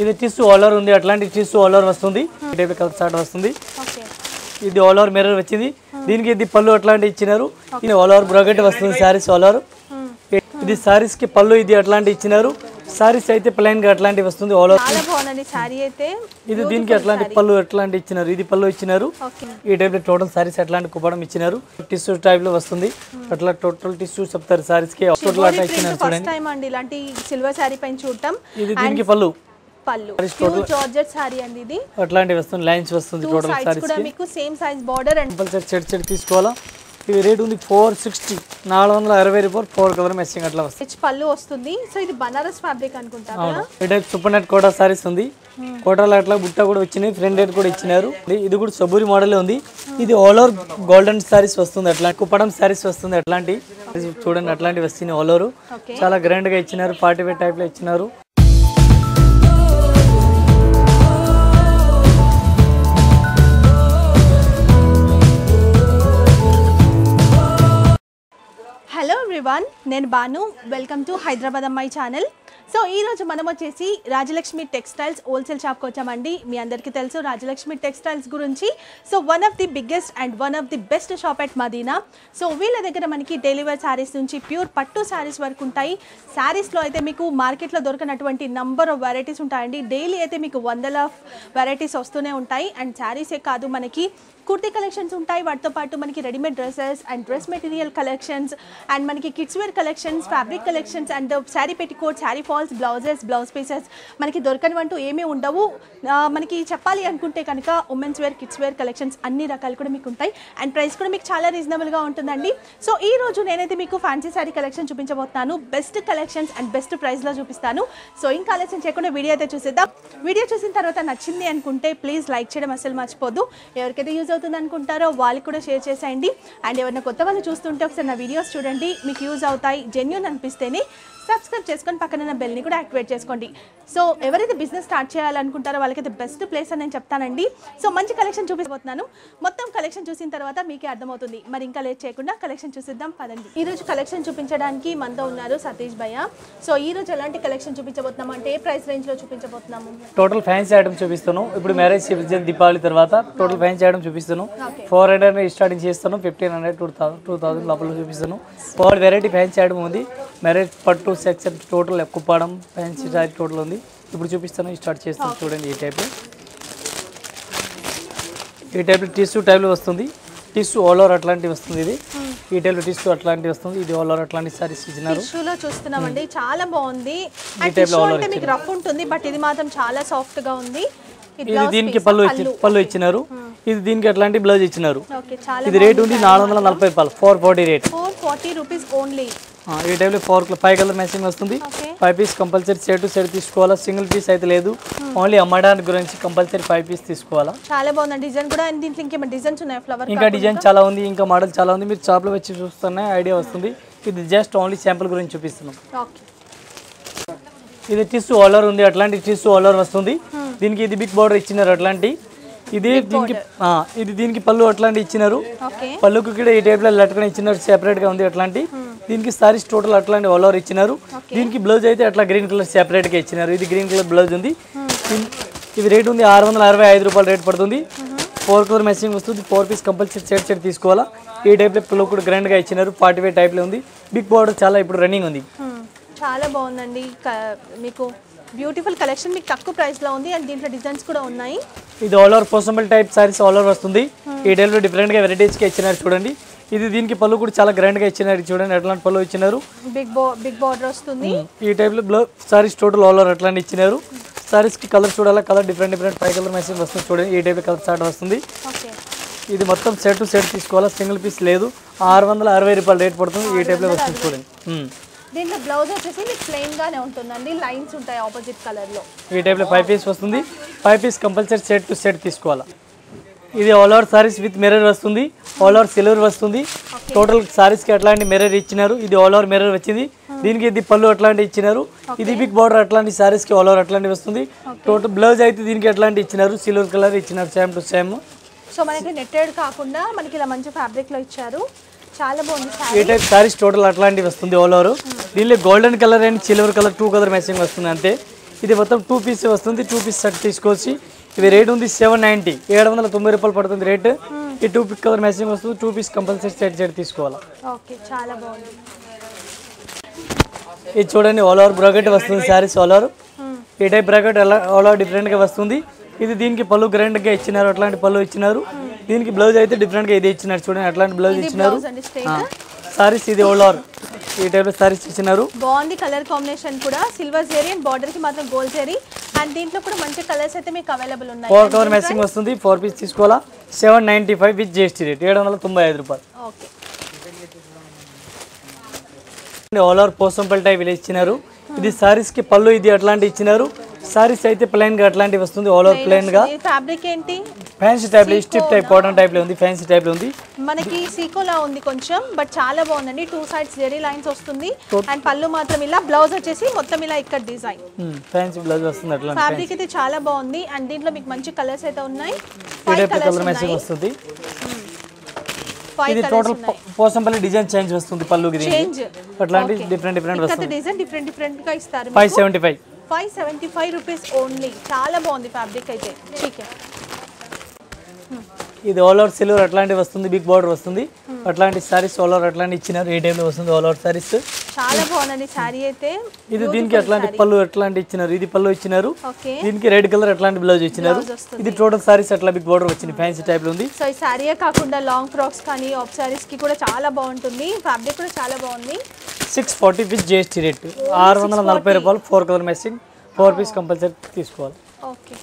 ఇది tissue all ఉంది అట్లాంటి టిష్యూ ఆల్ వస్తుంది ఈ టైప్ కలర్ చార్ట్ వస్తుంది ఓకే ఇది ఆల్ ఓవర్ మిర్రర్ వచ్చింది దీనికి ఇది పళ్ళు అట్లాంటి ఇచ్చినారు ఇది ఆల్ ఓవర్ బ్రాకెట్ వస్తుంది సారీస్ ఆల్ ఓవర్ ఇది సారీస్ కి పళ్ళు ఇది అట్లాంటి ఇచ్చినారు సారీస్ అయితే ప్లెయిన్ గా అట్లాంటివి వస్తుంది ఆల్ ఓవర్ చాలా బాగుందండి శారీ అయితే ఇది దీనికి అట్లాంటి పళ్ళు ఎట్లాంటి ఇచ్చినారు ఇది పళ్ళు ఇచ్చినారు ఓకే ఈ టైప్ లో టోటల్ సారీస్ అట్లాంటి కుప్పడం ఇచ్చినారు టిష్యూ టైప్ లో వస్తుంది అట్లా టోటల్ టిష్యూ చెప్తారు సారీస్ కి టోటల్ అట్లా ఇచ్చినారు ఫస్ట్ టైం అండి ఇలాంటి సిల్వర్ శారీ పైన చూడటం ఇది దీనికి పళ్ళు పళ్ళు ప్యూర్ జార్జెట్ శారీ అండి ఇది అట్లాంటివి వస్తుంది లైన్స్ వస్తుంది టూ టోటల్ సైడ్స్ సారీస్ కూడా మీకు same size border and compulsory set set తీసుకోవాలా ఇది రేట్ ఉంది ఫోర్ సిక్స్టీ నాలుగు వందల అరవై రూపాయలు ఫోర్ కలర్ మెస్సింగ్ అట్లా వస్తుంది రిచ్ పళ్ళు వస్తుంది సో ఇది బనారస్ ఫ్యాబ్రిక్ అనుకుంటా అవును ఈ type super net Kota saris ఉంది కోటాలో అట్లా బుట్ట కూడా వచ్చినాయి ఫ్రంట్ రేట్ కూడా ఇచ్చినారు ఇది- ఇది కూడా సబూరి మోడల్ ఉంది ఇది ఆల్ ఓవర్ గోల్డెన్ సారీస్ వస్తుంది అట్లా కుప్పడం సారీస్ వస్తుంది అట్లాంటి చూడండి అట్లాంటివి వస్తున్నాయి ఆల్ ఓవర్ ఓకే చాలా గ్రాండ్ గా ఇచ్చినారు పార్టీ వేర్ టైప్ లో ఇచ్చినారు హలో ఎవ్రీవన్ నేను బాను వెల్కమ్ టు హైదరాబాద్ అమ్మాయి ఛానల్ సో ఈ రోజు మనం వచ్చేసి రాజలక్ష్మి టెక్స్టైల్స్ హోల్సేల్ షాప్కి వచ్చామండి మీ అందరికీ తెలుసు రాజలక్ష్మి టెక్స్టైల్స్ గురించి so one of the biggest and one of the best shop at Madina so వీళ్ళ దగ్గర మనకి డెలివరీ శారీస్ నుంచి ప్యూర్ పట్టు శారీస్ వరకు ఉంటాయి శారీస్లో అయితే మీకు మార్కెట్లో దొరకనటువంటి నంబర్ ఆఫ్ వెరైటీస్ ఉంటాయండి డైలీ అయితే మీకు వందల వెరైటీస్ వస్తూనే ఉంటాయి అండ్ శారీసే కాదు మనకి కుర్తీ కలెక్షన్స్ ఉంటాయి వాటితో పాటు మనకి readymade dresses and dress material collections and మనకి kids wear collections fabric collections and sari petticoat sari falls blouses blouse pieces మనకి దొరకనివంటూ ఏమీ ఉండవు ఆ, మనకి చెప్పాలి అనుకుంటే కనుక women's wear kids wear collections అన్ని రకాలు కూడా మీకు ఉంటాయి అండ్ ప్రైస్ కూడా మీకు చాలా రీజనబుల్గా ఉంటుందండి సో ఈ రోజు నేనైతే మీకు ఫ్యాన్సీ శారీ కలెక్షన్ చూపించబోతున్నాను బెస్ట్ కలెక్షన్స్ అండ్ బెస్ట్ ప్రైస్లో చూపిస్తాను సో ఇంకా ఆలోచన చేయకుండా వీడియో అయితే చూసేద్దాం వీడియో చూసిన తర్వాత నచ్చింది అనుకుంటే ప్లీజ్ లైక్ చేయడం అసలు మర్చిపోద్దు ఎవరికైతే యూజ్ అవుతుంది అనుకుంటారో వాళ్ళకి కూడా షేర్ చేసేయండి అండ్ ఎవరైనా కొత్త వాళ్ళు చూస్తుంటే ఒకసారి నా వీడియోస్ చూడండి మీకు యూజ్ అవుతాయి జెన్యున్ అనిపిస్తేనే సబ్స్క్రైబ్ చేసుకొని పక్కన ఉన్న బెల్ని కూడా యాక్టివేట్ చేసుకోండి సో ఎవరైతే బిజినెస్ స్టార్ట్ చేయాలనుకుంటారో వాళ్ళకైతే బెస్ట్ ప్లేస్ అని నేను చెప్తానండి సో మంచి కలెక్షన్ చూపించబోతున్నాను మొత్తం కలెక్షన్ చూసిన తర్వాత మీకే అర్థమవుతుంది మరి ఇంకా లేట్ చేయకుండా కలెక్షన్ చూసిద్దాం పదండి ఈ రోజు కలెక్షన్ చూపించడానికి మనతో ఉన్నారు సతీష్ భయ్య సో ఈ రోజు ఎలాంటి కలెక్షన్ చూపించబోతున్నాం అంటే ఏ ప్రైస్ రేంజ్లో చూపించబోతున్నాము టోటల్ ఫ్యాన్సీ ఐటమ్ చూపిస్తాను ఇప్పుడు మ్యారేజ్ సీజన్ దీపావళి తర్వాత టోటల్ ఫ్యాన్సీ ఐటమ్ చూపిస్తాను ఫోర్ హండ్రెడ్ స్టార్టింగ్ చేస్తాను fifteen hundred two thousand two thousand లోపల చూపిస్తాను ఫోర్ వెరైటీ ఫ్యాన్సీ ఐటమ్ ఉంది మ్యారేజ్ పట్టు section total Kuppadam fancy sari total ఉంది ఇప్పుడు చూపిస్తాను స్టార్ట్ చేస్తాను చూడండి ఈ టైప్ ఈ టైప్ టిష్యూ టైప్లో వస్తుంది టిష్యూ ఆల్ ఓవర్ అట్లాంటివి వస్తుంది ఇది ఈ టైప్ టిష్యూ అట్లాంటివి వస్తుంది ఇది ఆల్ ఓవర్ అట్లాంటి సారీస్ ఇచ్చినారు టిష్యూలో చూస్తున్నామండి చాలా బాగుంది అండ్ type లో టిష్యూ all అంటే మీకు రఫ్ ఉంటుంది బట్ ఇది మాత్రం చాలా సాఫ్ట్ గా ఉంది ఇది ఇది దీనికి పళ్ళు ఇచ్చి పళ్ళు ఇచ్చినారు ఇది దీనికి అట్లాంటి బ్లౌజ్ ఇచ్చినారు ఓకే చాలా ఇది రేట్ ఉంది నాలుగు వందల నలభై రూపాయలు four forty rate four forty rupees only ఆ, ఈ టైప్లో ఫోర్ ఫైవ్ కలర్ మ్యాచింగ్ వస్తుంది okay five piece compulsory set to set తీసుకోవాలా సింగిల్ పీస్ అయితే లేదు ఓన్లీ అమ్మడానికి గురించి కంపల్సరీ ఫైవ్ పీస్ తీసుకోవాలా చాలా బాగుంది డిజైన్ కూడా and దీంట్లో ఇంకేమైనా డిజైన్స్ ఉన్నాయి ఫ్లవర్ ఇంకా డిజైన్ చాలా ఉంది ఇంకా మోడల్ చాలా ఉంది మీరు షాప్లో వచ్చి చూస్తేనే ఐడియా వస్తుంది ఇది జస్ట్ ఓన్లీ శాంపుల్ గురించి చూపిస్తున్నాం ఓకే ఇది టిష్యూ ఆలర్ ఉంది అట్లాంటి టిష్యూ ఆలర్ వస్తుంది దీనికి ఇది బిగ్ బార్డర్ ఇచ్చినారు అట్లాంటి ఇది దీనికి ఆ, ఇది దీనికి పళ్ళు అట్లాంటి ఇచ్చినారు ఓకే పళ్ళుకి కూడా ఈ టైప్లో లట్కన ఇచ్చినారు సెపరేట్ గా ఉంది అట్లాంటి దీనికి సారీస్ టోటల్ అట్లాంటి ఆల్ ఓవర్ ఇచ్చినారు దీనికి బ్లౌజ్ అయితే అట్లా గ్రీన్ కలర్ సెపరేట్ గా ఇచ్చినారు ఇది గ్రీన్ కలర్ బ్లౌజ్ ఉంది దీని- ఇది రేట్ ఉంది ఆరు వందల అరవై ఐదు రూపాయలు రేట్ పడుతుంది ఫోర్ కలర్ మెషింగ్ వస్తుంది four piece compulsory set set తీసుకోవాలా ఈ టైప్లో పళ్ళు కూడా గ్రాండ్ గా ఇచ్చినారు ఫార్టీ ఫైవ్ టైప్లో ఉంది బిగ్ బార్డర్ చాలా ఇప్పుడు రన్నింగ్ ఉంది చాలా బాగుందండి క- మీకు బ్యూటిఫుల్ కలెక్షన్ మీకు తక్కువ ప్రైస్ లో ఉంది అండ్ దీంట్లో డిజైన్స్ కూడా ఉన్నాయి ఇది all over Pochampally type saris all over వస్తుంది ఈ టైప్లో డిఫరెంట్గా వెరైటీస్గా ఇచ్చినారు చూడండి ఇది దీనికి పళ్ళు కూడా చాలా గ్రాండ్గా ఇచ్చినారు ఇది చూడండి ఎట్లాంటి పళ్ళు ఇచ్చినారు బిగ్ బో బిగ్ బార్డర్ వస్తుంది ఈ టైప్లో బ్లౌ సారీస్ టోటల్ ఆల్ ఓవర్ అట్లాంటి ఇచ్చినారు సారీస్కి కలర్ చూడాలా colour different different five colour మెసేజ్ వస్తుంది చూడండి ఈ టైప్ కలర్ చార్ట్ వస్తుంది ఓకే ఇది మొత్తం సెట్ టు సెట్ తీసుకోవాలా సింగిల్ పీస్ లేదు ఆరు వందల అరవై రూపాయలు రేట్ పడుతుంది ఈ టైప్లో వస్తుంది చూడండి ఉమ్. దీంట్లో బ్లౌజ్ వచ్చేసి మీకు ప్లెయిన్ గానే ఉంటుందండి లైన్స్ ఉంటాయి ఆపోజిట్ కలర్ లో ఈ టైప్లో ఫైవ్ పీస్ వస్తుంది five piece compulsory set to set తీసుకోవాలా ఇది all over saris with mirror వస్తుంది ఆల్ ఓవర్ సిల్వర్ వస్తుంది టోటల్ సారీస్కి అట్లాంటి మిర్రర్ ఇచ్చినారు ఇది ఆల్ ఓవర్ మిర్రర్ వచ్చింది దీనికి ఇది పళ్ళు అట్లాంటి ఇచ్చినారు ఇది బిగ్ బార్డర్ అట్లాంటి సారీస్కి ఆల్ ఓవర్ అట్లాంటి వస్తుంది టోటల్ బ్లౌజ్ అయితే దీనికి అట్లాంటి ఇచ్చినారు సిల్వర్ కలర్ ఇచ్చినారు సేమ్ టు సేమ్ సో మనకి నెట్టెడ్ కాకుండా మనకి ఇలా మంచి ఫ్యాబ్రిక్ లో ఇచ్చారు చాలా బాగుంది ఈ శారీ టైప్ సారీస్ టోటల్ అట్లాంటివి వస్తుంది ఆల్ ఓవర్ దీనిలో golden colour and silver colour two colour matching వస్తుంది అంతే ఇది మొత్తం టూ పీస్ వస్తుంది టూ పీస్ సెట్ తీసుకొచ్చి ఇవి రేట్ ఉంది సెవెన్ నైంటీ ఏడు వందల తొంభై రూపాయలు పడుతుంది రేట్ ఈ టూ పీస్ కలర్ మ్యాచింగ్ వస్తుంది two piece compulsory set set తీసుకోవాలి ఓకే చాలా బాగుంది ఇది చూడండి ఆల్ ఓవర్ బ్రాకెట్ వస్తుంది శారీస్ ఆల్ ఓవర్ ఈ టైప్ బ్రాకెట్ ఎలా ఆల్ ఓవర్ డిఫరెంట్గా వస్తుంది ఇది దీనికి పళ్ళు గ్రాండ్గా ఇచ్చినారు అట్లాంటి పళ్ళు ఇచ్చినారు దీనికి బ్లౌజ్ అయితే డిఫరెంట్గా ఇది ఇచ్చినారు చూడండి అట్లాంటి బ్లౌజ్ ఇచ్చినారు బ్లౌజ్ అండి స్ట్రైట్ సారీస్ ఇది ఆల్ ఓవర్ ఈ టైప్లో సారీస్ ఇచ్చినారు బాగుంది కలర్ కాంబినేషన్ కూడా సిల్వర్ జెరీ అండ్ బార్డర్ కి మాత్రం గోల్డ్ జెరీ అండ్ దీంట్లో కూడా మంచి కలర్స్ అయితే మీకు అవైలబుల్ ఉన్నాయి ఫోర్ కలర్ మ్యాచింగ్ వస్తుంది ఫోర్ పీస్ తీసుకోవాలా seven ninety five with GST rate ఏడు వందల తొంభై ఐదు రూపాయలు okay all over Pochampally type ఇలా ఇచ్చినారు ఇది సారీస్ కి పళ్ళు ఇది అట్లాంటి ఇచ్చినారు సారీస్ అయితే ప్లెయిన్ గా అట్లాంటి వస్తుంది ఆల్ ఓవర్ ప్లెయిన్ గా ఈ ఫ్యాబ్రిక్ ఏంటి ఫ్యాన్సీ టైప్ లో స్టిప్ టైప్ కాటన్ టైప్ లో ఉంది ఫ్యాన్సీ టైప్ లో ఉంది మనకి సీకోలా ఉంది కొంచెం బట్ చాలా బాగుందండి టూ సైడ్స్ జెరీ లైన్స్ వస్తుంది అండ్ పళ్ళు మాత్రం ఇలా బ్లౌజ్ వచ్చేసి మొత్తం ఇలా ఇక్కడ డిజైన్ ఫ్యాన్సీ బ్లౌజ్ వస్తుంది అట్లాంటి ఫ్యాబ్రిక్ అయితే చాలా బాగుంది అండ్ దీంట్లో మీకు మంచి కలర్స్ అయితే ఉన్నాయి ఈ five type colours colour matching ఉన్నాయి వస్తుంది ఫైవ్ ఇది కలర్స్ టోటల్ ఉన్నాయి పోసంపల్లి డిజైన్ చేంజ్ వస్తుంది పళ్ళుకి దీనికి చేంజ్ అట్లాంటి డిఫరెంట్ డిఫరెంట్ ఇక్కడ వస్తుంది డిజైన్ డిఫరెంట్ డిఫరెంట్ గా ఇస్తారు five seventy five five seventy five rupees only చాలా బాగుంది ఫ్యాబ్రిక్ అయితే చీకే ఇది ఆల్ ఓవర్ సిల్వర్ అట్లాంటి వస్తుంది బిగ్ బార్డర్ వస్తుంది అట్లాంటి సారీస్ ఆల్ ఓవర్ అట్లాంటి ఇచ్చినారు ఏ టైంలో వస్తుంది ఆల్ ఓవర్ సారీస్ చాలా బాగుందండి శారీ అయితే ఇది దీనికి అట్లాంటి పళ్ళు ఎట్లాంటి ఇచ్చినారు ఇది పళ్ళు ఇచ్చినారు ఓకే దీనికి రెడ్ కలర్ అట్లాంటి బ్లౌజ్ ఇచ్చినారు బ్లౌజ్ వస్తుంది ఇది టోటల్ సారీస్ అట్లా బిగ్ బార్డర్ వచ్చింది ఫ్యాన్సీ టైప్ లో ఉంది సో ఈ శారీయే కాకుండా లాంగ్ ఫ్రాక్స్ కానీ ఆఫ్ శారీస్ కి కూడా చాలా బాగుంటుంది ఫ్యాబ్రిక్ కూడా చాలా బాగుంది six forty with GST rate ఆరు వందల నలభై రూపాయలు four colour matching four piece compulsory తీసుకోవాలి ఓకే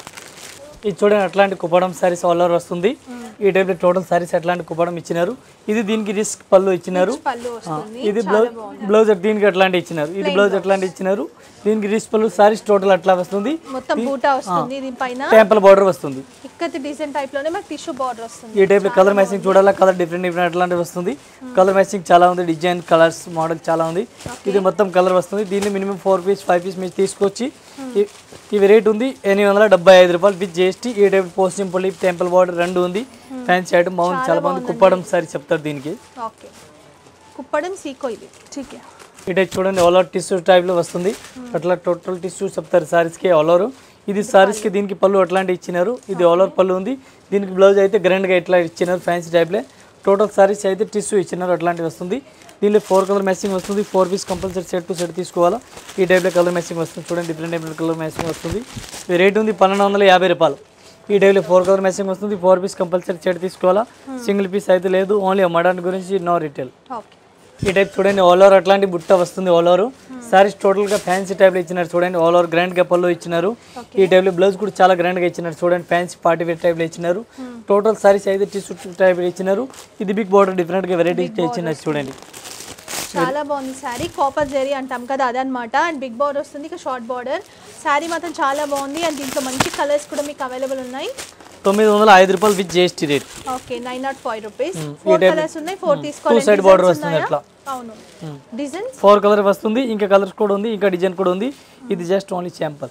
ఇది చూడండి అట్లాంటి కుప్పడం సారీస్ ఆల్ ఓవర్ వస్తుంది ఈ టైప్ టోటల్ సారీస్ అట్లాంటి కుప్పడం ఇచ్చినారు ఇది దీనికి రిస్క్ పళ్ళు ఇచ్చినారు పళ్ళు వస్తుంది ఇది బ్లౌజ్ బ్లౌజ్ దీనికి అట్లాంటి ఇచ్చినారు ఇది బ్లౌజ్ అట్లాంటి ఇచ్చినారు దీనికి రిస్క్ పళ్ళు సారీస్ టోటల్ అట్లా వస్తుంది మొత్తం బూటా వస్తుంది దీనిపైన టెంపుల్ బార్డర్ వస్తుంది ఇక్కత డిజైన్ టైప్ లోనే మనకి టిష్యూ బార్డర్ వస్తుంది ఈ టైప్ కలర్ మ్యాచింగ్ చూడాలా కలర్ డిఫరెంట్ డిఫరెంట్ అట్లాంటివి వస్తుంది కలర్ మ్యాచింగ్ చాలా ఉంది డిజైన్ కలర్స్ మోడల్ చాలా ఉంది ఇది మొత్తం కలర్ వస్తుంది దీన్ని minimum four piece five piece మీరు తీసుకొచ్చి ఇ- ఇవి రేట్ ఉంది ఎనిమిది వందల డెబ్బై ఐదు రూపాయలు విత్ జిఎస్టీ ఈ టైప్ పోస్టింగ్ పొలి టెంపుల్ బార్డర్ రెండు ఉంది ఫ్యాన్సీ ఐటమ్ బాగుంది చాలా బాగుంది కుప్పడం సారీ చెప్తారు దీనికి ఓకే కుప్పడం సీకో ఇది చీకే ఈ టైప్ చూడండి ఆల్ ఓవర్ టిష్యూ టైప్లో వస్తుంది అట్లా టోటల్ టిష్యూ చెప్తారు సారీస్కి ఆల్ ఓవర్ ఇది సారీస్కి దీనికి పళ్ళు అట్లాంటి ఇచ్చినారు ఇది ఆల్ ఓవర్ పళ్ళు ఉంది దీనికి బ్లౌజ్ అయితే గ్రాండ్గా ఇట్లా ఇచ్చినారు ఫ్యాన్సీ టైప్లే టోటల్ సారీస్ అయితే టిష్యూ ఇచ్చినారు అట్లాంటివి వస్తుంది దీనిలో ఫోర్ కలర్ మ్యాచింగ్ వస్తుంది four piece compulsory set to set తీసుకోవాలా ఈ టైప్లో కలర్ మ్యాచింగ్ వస్తుంది చూడండి డిఫరెంట్ డిఫరెంట్ కలర్ మ్యాచింగ్ వస్తుంది ఈ రేట్ ఉంది పన్నెండు వందల యాభై రూపాయలు ఈ టైప్లో ఫోర్ కలర్ మ్యాచింగ్ వస్తుంది ఫోర్ పీస్ కంపల్సరీ సెట్ తీసుకోవాలా సింగిల్ పీస్ అయితే లేదు ఓన్లీ మడన్ గురించి నో రిటైల్ ఓకే ఈ టైప్ చూడండి ఆల్ ఓవర్ అట్లాంటి బుట్ట వస్తుంది ఆల్ ఓవర్ సారీస్ టోటల్ గా ఫ్యాన్సీ టైప్ లో ఇచ్చినారు చూడండి ఆల్ ఓవర్ గ్రాండ్ గా పళ్ళు ఇచ్చినారు ఈ టైప్ లో బ్లౌజ్ కూడా చాలా గ్రాండ్ గా ఇచ్చినారు చూడండి ఫ్యాన్సీ పార్టీ వేర్ టైప్ లో ఇచ్చినారు టోటల్ సారీస్ అయితే టిష్యూ టైప్ లో ఇచ్చినారు ఇది బిగ్ బార్డర్ డిఫరెంట్ గా వెరైటీ ఇచ్చినారు చూడండి చాలా బాగుంది శారీ కాపర్ జెరీ అంటాం కదా అదే అనమాట అండ్ బిగ్ బార్డర్ వస్తుంది ఇక షార్ట్ బార్డర్ శారీ మాత్రం చాలా బాగుంది అండ్ దీంట్లో మంచి కలర్స్ కూడా మీకు అవైలబుల్ ఉన్నాయి తొమ్మిది వందల ఐదు రూపాయలు with GST rate okay nine nought five rupees four colours ఉన్నాయి ఫోర్ టూ తీసుకోవాలి సైడ్ బార్డర్ వస్తుంది అట్లా అవును డిజైన్స్ ఫోర్ కలర్ వస్తుంది ఇంకా కలర్స్ కూడా ఉంది ఇంకా డిజైన్ కూడా ఉంది ఇది జస్ట్ ఓన్లీ శాంపల్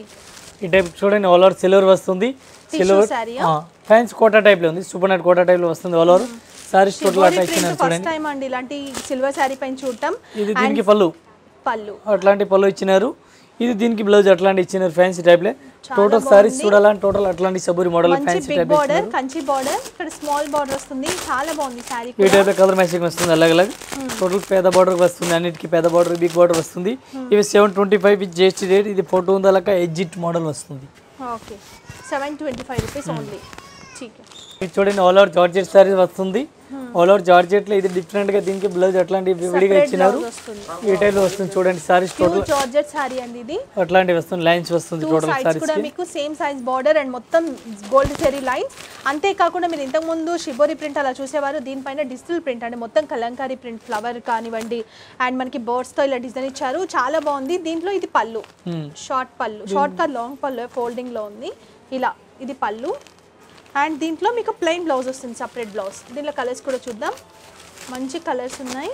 ఈ టైప్ చూడండి ఆల్ ఓవర్ సిల్వర్ వస్తుంది silver sari fancy Kota type లో ఉంది సూపర్ నెట్ కోటా టైప్ లో వస్తుంది ఆల్ ఓవర్ సారీస్ టోటల్ అట్లా ఇచ్చినారు ఫస్ట్ టైం అండి ఇలాంటి సిల్వర్ శారీ పైన చూడటం ఇది దీనికి పళ్ళు పళ్ళు అట్లాంటి పళ్ళు ఇచ్చినారు ఇది దీనికి బ్లౌజ్ అట్లాంటి ఇచ్చినారు ఫ్యాన్సీ టైప్లే టోటల్ సారీస్ చూడాలని టోటల్ అట్లాంటి సబూరి మోడల్ మంచి fancy big type border Kanchi border ఇక్కడ స్మాల్ బార్డర్ వస్తుంది చాలా బాగుంది శారీ ఈ టైప్ కలర్ మ్యాచింగ్ వస్తుంది అలాగ్ అలాగ్ టోటల్ పేద బార్డర్ వస్తుంది అన్నిటికీ పేద బార్డర్ బిగ్ బార్డర్ వస్తుంది ఇవి seven twenty five with GST rate ఇది ఫోటో ఉంది అలాగా ఎగ్జిట్ మోడల్ వస్తుంది okay seven twenty five rupees only చీక్ ఇది చూడండి ఆల్ ఓవర్ జార్జెట్ సారీస్ వస్తుంది ఆల్ ఓవర్ జార్జెట్ లో ఇది డిఫరెంట్ గా దీనికి బ్లౌజ్ అట్లాంటి విడిగా ఇచ్చినారు వస్తుంది ఈ టైప్ లో వస్తుంది చూడండి saris total pure georgette sari అండి ఇది అట్లాంటివి వస్తుంది లైన్స్ వస్తుంది టూ టోటల్ సైడ్స్ సారీస్ కూడా మీకు సేమ్ సైజ్ బార్డర్ అండ్ మొత్తం గోల్డ్ జెరీ లైన్స్ అంతేకాకుండా మీరు ఇంతకుముందు షిబోరి ప్రింట్ అలా చూసేవారు దీనిపైన డిజిటల్ ప్రింట్ అంటే మొత్తం కలంకారీ ప్రింట్ ఫ్లవర్ కానివ్వండి అండ్ మనకి బర్డ్స్తో ఇలా డిజైన్ ఇచ్చారు చాలా బాగుంది దీంట్లో ఇది పళ్ళు షార్ట్ పళ్ళు షార్ట్ కార్ లాంగ్ పళ్ళు ఫోల్డింగ్లో ఉంది ఇలా ఇది పళ్ళు అండ్ దీంట్లో మీకు ప్లెయిన్ బ్లౌజ్ వస్తుంది సపరేట్ బ్లౌజ్ దీంట్లో కలర్స్ కూడా చూద్దాం మంచి కలర్స్ ఉన్నాయి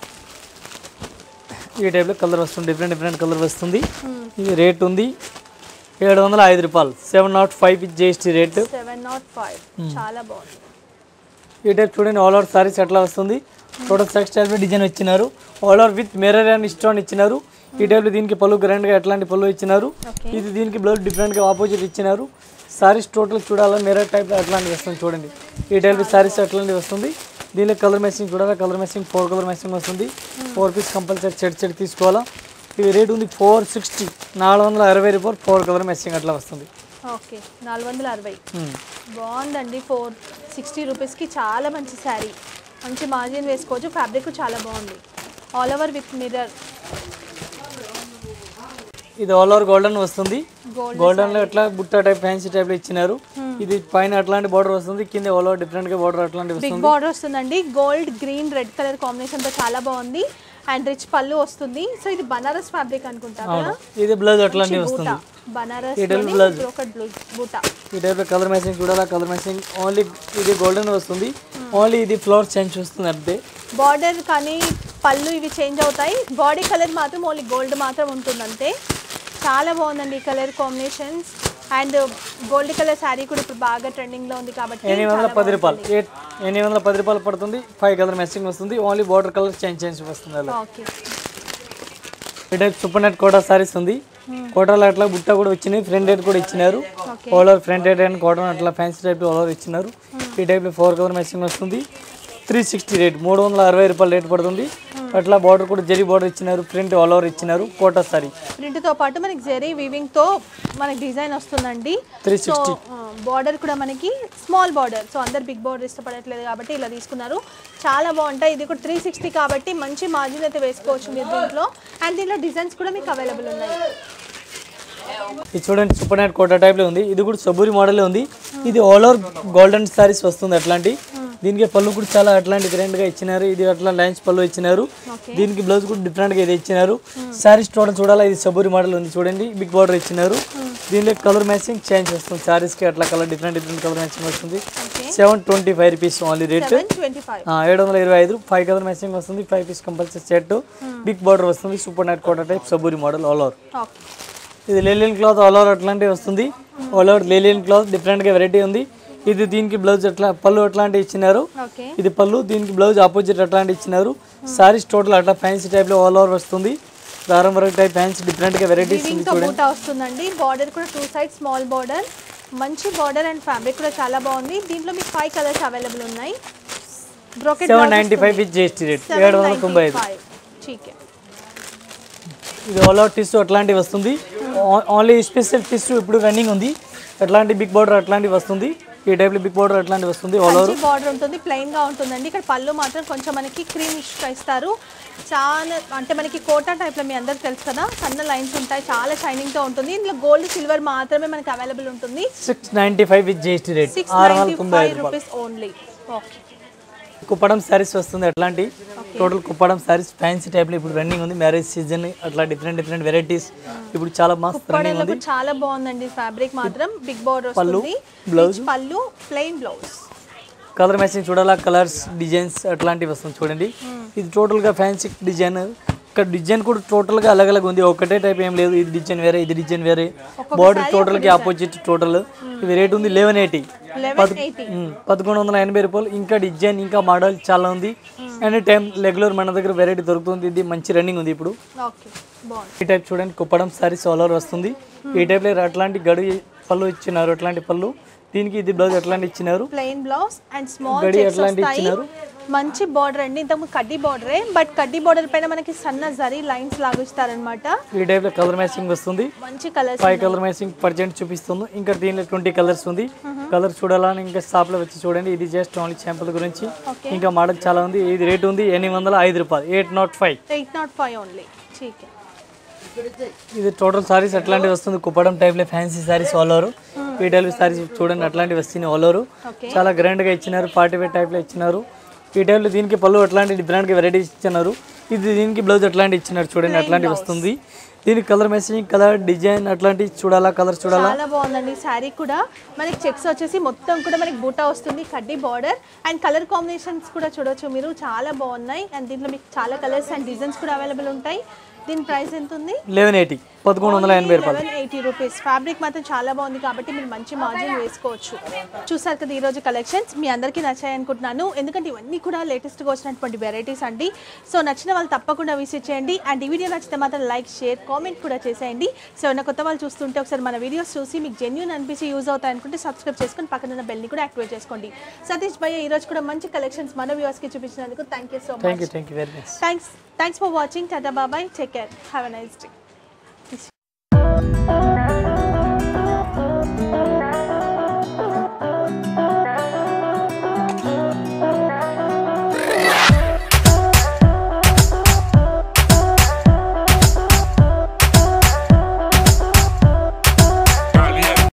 ఈ టైప్లో కలర్ వస్తుంది డిఫరెంట్ డిఫరెంట్ కలర్ వస్తుంది ఇది రేట్ ఉంది ఏడు వందల ఐదు రూపాయలు seven nought five with GST rate seven nought five చాలా బాగుంది ఈ టైప్ చూడండి ఆల్ ఓవర్ సారీస్ ఎట్లా వస్తుంది టోటల్ టెక్స్టైల్ డిజైన్ ఇచ్చినారు all over with mirror and stone ఇచ్చినారు ఈ టైప్లో దీనికి పళ్ళు గ్రాండ్గా ఎట్లాంటి పళ్ళు ఇచ్చినారు ఓకే ఇది దీనికి బ్లౌజ్ డిఫరెంట్గా ఆపోజిట్ ఇచ్చినారు సారీస్ టోటల్ చూడాలి మిర్రర్ టైప్ అట్లాంటివి వస్తుంది చూడండి ఈ టైప్ సారీస్ అట్లాంటివి వస్తుంది దీనిలో కలర్ మ్యాచింగ్ చూడాలా colour matching four colour matching వస్తుంది four piece compulsory set set తీసుకోవాలా ఇది రేట్ ఉంది ఫోర్ సిక్స్టీ నాలుగు వందల అరవై రూపాయలు ఫోర్ కలర్ మ్యాచింగ్ అట్లా వస్తుంది ఓకే నాలుగు వందల అరవై ఉమ్. బాగుందండి ఫోర్ సిక్స్టీ రూపీస్కి చాలా మంచి శారీ మంచి మార్జిన్ వేసుకోవచ్చు ఫ్యాబ్రిక్ చాలా బాగుంది ఆల్ ఓవర్ విత్ మిర్రర్ ఇది ఆల్ ఓవర్ గోల్డెన్ వస్తుంది గోల్డ్ గోల్డెన్ లో ఎట్లా బుట్ట టైప్ ఫ్యాన్సీ టైప్ లో ఇచ్చినారు ఇది పైన అట్లాంటి బార్డర్ వస్తుంది కింద ఆల్ ఓవర్ డిఫరెంట్ గా బార్డర్ అట్లాంటి బిగ్ వస్తుంది బార్డర్ వస్తుందండి గోల్డ్ గ్రీన్ రెడ్ కలర్ కాంబినేషన్తో చాలా బాగుంది అండ్ రిచ్ పళ్ళు వస్తుంది సో ఇది బనారస్ ఫ్యాబ్రిక్ అనుకుంటా అవును ఇది బ్లౌజ్ అట్లాంటి బూటా వస్తుంది బనారస్ ఈ టైప్ బ్లౌజ్ బ్రోకట్ బ్లౌజ్ బూటా ఈ టైప్ లో కలర్ మ్యాచింగ్ చూడాలా కలర్ మ్యాచింగ్ ఓన్లీ ఇది గోల్డెన్ వస్తుంది ఓన్లీ ఇది ఫ్లవర్ చేంజ్ వస్తుంది అంతే బార్డర్ కానీ పళ్ళు ఇవి చేంజ్ అవుతాయి బాడీ కలర్ మాత్రం ఓన్లీ గోల్డ్ మాత్రం ఉంటుంది అంతే చాలా బాగుందండి ఈ colour combinations and gold colour sari కూడా ఇప్పుడు బాగా ట్రెండింగ్ లో ఉంది కాబట్టి ఎనిమిది వందల పది రూపాయలు ఎయిట్ ఎనిమిది వందల పది రూపాయలు పడుతుంది ఫైవ్ కలర్ మ్యాచింగ్ వస్తుంది only border colour change change వస్తుంది అలా ఓకే ఈ type super net Kota saris ఉంది కోటాలో అట్లా బుట్ట కూడా వచ్చినాయి ఫ్రంట్ రేట్ కూడా ఇచ్చినారు ఓకే ఓలర్ ఫ్రంట్ రేట్ అండ్ కాటన్ అట్లా ఫ్యాన్సీ టైప్ ఓలర్ ఇచ్చినారు ఈ టైప్లో ఫోర్ కలర్ మ్యాచింగ్ వస్తుంది త్రీ సిక్స్టీ రేట్ మూడు వందల అరవై రూపాయలు రేట్ పడుతుంది అట్లా బార్డర్ కూడా జరీ బార్డర్ ఇచ్చినారు ప్రింట్ ఆల్ ఓవర్ ఇచ్చినారు కోటా సారీ ప్రింట్ తో పాటు మనకి జెరీ వీవింగ్ తో మనకి డిజైన్ వస్తుందండి త్రీ సో సిక్స్టీ బార్డర్ కూడా మనకి స్మాల్ బార్డర్ సో అందరు బిగ్ బార్డర్ ఇష్టపడట్లేదు కాబట్టి ఇలా తీసుకున్నారు చాలా బాగుంటాయి ఇది కూడా త్రీ సిక్స్టీ కాబట్టి మంచి మార్జిన్ అయితే వేసుకోవచ్చు మీరు దీంట్లో అండ్ దీంట్లో డిజైన్స్ కూడా మీకు అవైలబుల్ ఉన్నాయి ఇది చూడండి సూపర్ నెట్ కోటా టైప్లో ఉంది ఇది కూడా సబూరి మోడల్ ఉంది ఇది ఆల్ ఓవర్ గోల్డెన్ సారీస్ వస్తుంది అట్లాంటి దీనికి పళ్ళు కూడా చాలా అట్లాంటి గ్రాండ్ గా ఇచ్చినారు ఇది అట్లా లైన్స్ పళ్ళు ఇచ్చినారు ఓకే దీనికి బ్లౌజ్ కూడా డిఫరెంట్ గా ఇది ఇచ్చినారు సారీస్ చూడండి చూడాలా ఇది సబూరి మోడల్ ఉంది చూడండి బిగ్ బార్డర్ ఇచ్చినారు దీనిలో కలర్ మ్యాచింగ్ చేంజ్ వస్తుంది సారీస్ కి అట్లా colour different different colour matching వస్తుంది okay seven twenty five rupees only rate seven twenty five ఏడు వందల ఇరవై ఐదు ఫైవ్ కలర్ మ్యాచింగ్ వస్తుంది five piece compulsory set big border వస్తుంది సూపర్ నెట్ కోటా టైప్ సబూరి మోడల్ ఆల్ ఓవర్ ఓకే ఇది linen cloth all over అట్లాంటివి వస్తుంది ఆల్ ఓవర్ లేలియన్ క్లాత్ డిఫరెంట్గా వెరైటీ ఉంది ఇది దీనికి బ్లౌజ్ అట్లా పళ్ళు అట్లాంటివి ఇచ్చినారు ఓకే ఇది పళ్ళు దీనికి బ్లౌజ్ ఆపోజిట్ అట్లాంటి ఇచ్చినారు సారీస్ టోటల్ అట్లా ఫ్యాన్సీ టైప్లో ఆల్ ఓవర్ వస్తుంది దారం వర్క్ టైప్ ఫ్యాన్సీ డిఫరెంట్గా వెరైటీస్ వీవింగ్ తో బూటా వస్తుందండి బార్డర్ కూడా టూ సైడ్ స్మాల్ బార్డర్ మంచి బార్డర్ అండ్ ఫ్యాబ్రిక్ కూడా చాలా బాగుంది దీంట్లో మీకు ఫైవ్ కలర్స్ అవైలబుల్ ఉన్నాయి brocade seven ninety five with GST rate ఏడు వందల తొంభై ఐదు ठीक है ఇది ఆల్ ఓవర్ టిష్యూ అట్లాంటివి వస్తుంది ఓ- ఓన్లీ స్పెషల్ టిష్యూ ఇప్పుడు రన్నింగ్ ఉంది అట్లాంటి బిగ్ బార్డర్ అట్లాంటివి వస్తుంది ఈ టైప్లో బిగ్ బార్డర్ అట్లాంటివి వస్తుంది ఆల్ ఓవర్ మంచి బార్డర్ ఉంటుంది ప్లెయిన్ గా ఉంటుందండి ఇక్కడ పళ్ళు మాత్రం కొంచెం మనకి క్రీమ్ ఇస్తారు చాలా అంటే మనకి కోటా టైప్ లో మీ అందరికి తెలుసు కదా సన్న లైన్స్ ఉంటాయి చాలా షైనింగ్ తో ఉంటుంది ఇందులో గోల్డ్ సిల్వర్ మాత్రమే మనకి అవైలబుల్ ఉంటుంది six ninety five with GST rate six ఆరు వందల నైన్టీ తొంభై ఫైవ్ ఐదు రూపాయలు rupees only okay Kuppadam saris వస్తుంది అట్లాంటి టోటల్ కుప్పడం శారీస్ ఫ్యాన్సీ టైప్లో ఇప్పుడు రన్నింగ్ ఉంది మ్యారేజ్ సీజన్ అట్లా డిఫరెంట్ డిఫరెంట్ వెరైటీస్ ఇప్పుడు చాలా మస్త్ రన్నింగ్ పడేలో ఉంది కూడా చాలా బాగుందండి ఫ్యాబ్రిక్ మాత్రం బిగ్ బార్డర్ పళ్ళు, వస్తుంది blouse. Rich పళ్ళు ప్లెయిన్ బ్లౌజ్ కలర్ మ్యాచింగ్ చూడాలా కలర్స్ డిజైన్స్ అట్లాంటివి వస్తుంది చూడండి ఇది టోటల్గా ఫ్యాన్సీ డిజైన్ ఇక్కడ డిజైన్ కూడా టోటల్గా అలగ్ అలగ్ ఉంది ఒకటే టైప్ ఏం లేదు ఇది డిజైన్ వేరే ఇది డిజైన్ వేరే బార్డర్ టోటల్కి ఆపోజిట్ టోటల్ ఇది రేట్ ఉంది లెవెన్ ఎయిటీ లెవెన్ ఎయిటీ పదకొండు వందల ఎనభై రూపాయలు ఇంకా డిజైన్ ఇంకా మోడల్ చాలా ఉంది ఎనీ టైం రెగ్యులర్ మన దగ్గర వెరైటీ దొరుకుతుంది ఇది మంచి రన్నింగ్ ఉంది ఇప్పుడు ఓకే బాగుంది ఈ టైప్ చూడండి కుప్పడం సారీస్ ఆల్ ఓవర్ వస్తుంది ఈ టైప్లో అట్లాంటి గడి పళ్ళు ఇచ్చినారు అట్లాంటి పళ్ళు దీనికి ఇది బ్లౌజ్ అట్లాంటి ఇచ్చినారు ప్లెయిన్ బ్లౌజ్ అండ్ స్మాల్ గడి చెక్స్ ఎట్లాంటి వస్తాయి ఇచ్చినారు? మంచి బార్డర్ అండి ఇంతకు కడ్డీ బార్డరే బట్ కడ్డీ బార్డర్ పైన మనకి సన్న జరీ లైన్స్ లాగా ఇస్తారనమాట ఈ టైప్లో కలర్ మ్యాచింగ్ వస్తుంది మంచి కలర్స్ ఫైవ్ కలర్ మ్యాచింగ్ పర్జెంట్ చూపిస్తుంది ఇంకా దీనిలో ట్వంటీ కలర్స్ ఉంది కలర్ చూడాలని ఇంకా షాప్లో వచ్చి చూడండి ఇది జస్ట్ ఓన్లీ శాంపుల్ గురించి ఓకే ఇంకా మోడల్ చాలా ఉంది ఇది రేట్ ఉంది ఎనిమిది వందల ఐదు రూపాయలు eight nought five eight nought five only ठीक है ఇది టోటల్ సారీస్ అట్లాంటివి వస్తుంది కుప్పడం టైప్లో ఫ్యాన్సీ సారీస్ ఆల్ ఓవర్ ఈ టైప్ సారీస్ చూడండి అట్లాంటివి వస్తున్నాయి ఆల్ ఓవర్ ఓకే చాలా గ్రాండ్గా ఇచ్చినారు పార్టీ వేర్ టైప్లో ఇచ్చినారు ఈ టైప్లో దీనికి పళ్ళు అట్లాంటి డిఫరెంట్గా వెరైటీస్ ఇచ్చినారు ఇది దీనికి బ్లౌజ్ అట్లాంటి ఇచ్చినారు చూడండి అట్లాంటివి వస్తుంది దీనికి కలర్ మ్యాచింగ్ కలర్ డిజైన్ అట్లాంటివి చూడాలా కలర్ చూడాలా చాలా బాగుందండి శారీ కూడా మనకి చెక్స్ వచ్చేసి మొత్తం కూడా మనకి బూటా వస్తుంది కడ్డీ బార్డర్ అండ్ కలర్ కాంబినేషన్స్ కూడా చూడొచ్చు మీరు చాలా బాగున్నాయి అండ్ దీంట్లో మీకు చాలా కలర్స్ అండ్ డిజైన్స్ కూడా అవైలబుల్ ఉంటాయి దీని ప్రైస్ ఎంత ఉంది లెవెన్ ఎయిటీ పదకొండు వందల ఎనభై రూపాయలు లెవెన్ ఎయిటీ రూపీస్ ఫ్యాబ్రిక్ మాత్రం చాలా బాగుంది కాబట్టి మీరు మంచి మార్జిన్ వేసుకోవచ్చు చూసారు కదా ఈరోజు కలెక్షన్స్ మీ అందరికీ నచ్చాయి అనుకుంటున్నాను ఎందుకంటే ఇవన్నీ కూడా లేటెస్ట్గా వచ్చినటువంటి వెరైటీస్ అండి సో నచ్చిన వాళ్ళు తప్పకుండా విజిట్ చేయండి అండ్ ఈ వీడియో నచ్చితే మాత్రం లైక్ షేర్ కామెంట్ కూడా చేసేయండి సో ఏమైనా కొత్త వాళ్ళు చూస్తుంటే ఒకసారి మన వీడియోస్ చూసి మీకు జెన్యున్ అనిపించి యూజ్ అవుతాయి అనుకుంటే సబ్స్క్రైబ్ చేసుకొని పక్కన ఉన్న బెల్ని కూడా యాక్టివేట్ చేసుకోండి సతీష్ భయ్య ఈ రోజు కూడా మంచి కలెక్షన్స్ మన వ్యూవర్స్కి చూపించినందుకు thank you so thank much you thank you very much thanks thanks for watching టాటా బాబాయ్ take care have a nice day